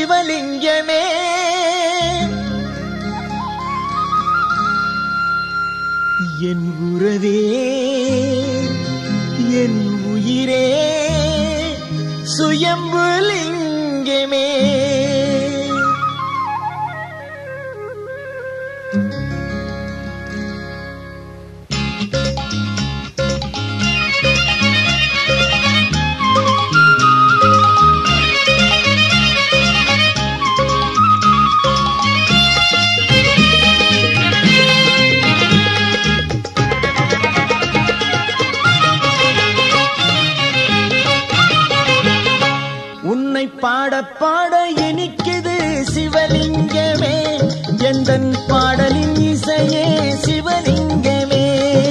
சிவலிங்கமே என் உறவே என் உயிரே சுயம்புலிங்கமே உன்னை பாட பாட இனிக்குது சிவலிங்கமே எந்தன் பாடலின் இசையே சிவலிங்கமே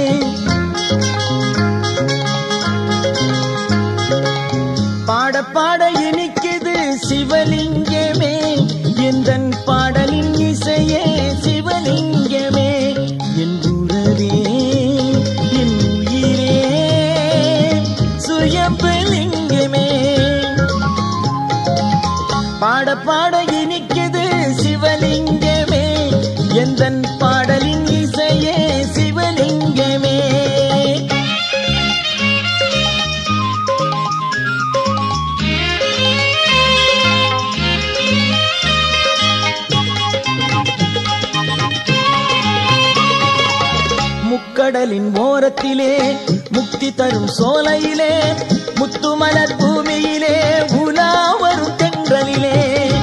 பாட பாட இனிக்குது சிவலிங்கமே எந்தன் பாடலின் இசையே சிவலிங்கமே என் உறவே என் உயிரே சுயம்பலிங்கமே பாட பாட இனிக்குது சிவலிங்கமே எந்தன் பாடலின் இசையே சிவலிங்கமே முக்கடலின் ஓரத்திலே முக்தி தரும் சோலையிலே முத்துமலர் பூமியிலே உலா வரும் தென்றலிலே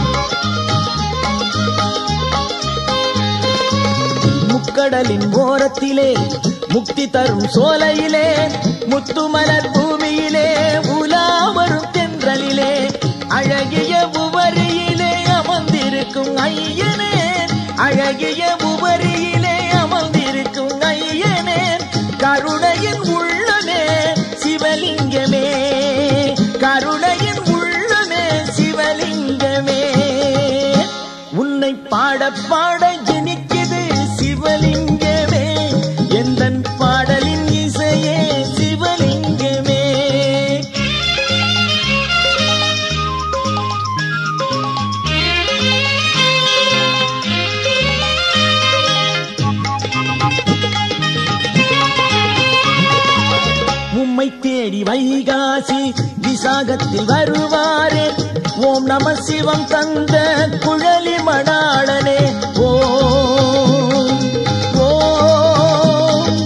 முக்கடலின் ஓரத்திலே முக்தி தரும் சோலையிலே முத்துமலர் பூமியிலே உலா வரும் தென்றலிலே அழகிய உவரியிலே அமர்ந்திருக்கும் ஐயனே அழகிய உவரியிலே அமர்ந்திருக்கும் ஐயனே கருணையின் உள்ளமே சிவலிங்கமே கருணையின் உள்ளமே சிவலிங்கமே உன்னை பாட பாட ஜனிக்குது சிவலிங்கமே எந்தன் பாடலின் இசையே சிவலிங்கமே உம்மை தேடி வைகாசி விசாகத்தில் வருவாரே ஓம் நம சிவம் தந்த குழலி மணாளனே ஓம் ஓம்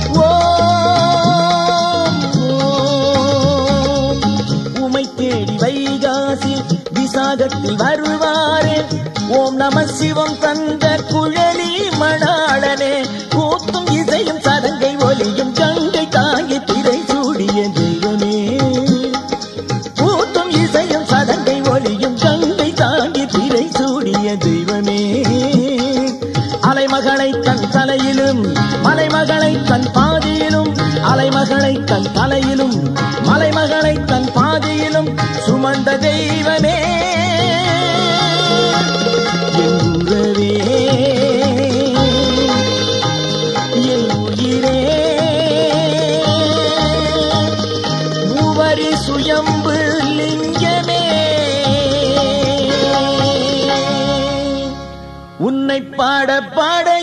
ஓம் ஓம் உமை தேடி வைகாசி விசாகத்தில் வருவாரே ஓம் நம சிவம் தந்த குழலி மணாளனே கூத்தும் இசையும் சதங்கை ஒலியும் கங்கை தாங்கி திரை சூடிய தெய்வமே கூத்தும் இசையும் சதங்கை ஒலியும் கங்கை தாங்கி திரை சூடிய தெய்வமே அலைமகளை தன் தலையிலும் மலைமகளை தன் பாதியிலும் அலைமகளை தன் தலையிலும் மலைமகளை தன் பாதியிலும் சுமந்த தெய்வமே என் உறவே என் உயிரே மூவரி சுயம்பு லிங்கமே உன்னை பாட பாட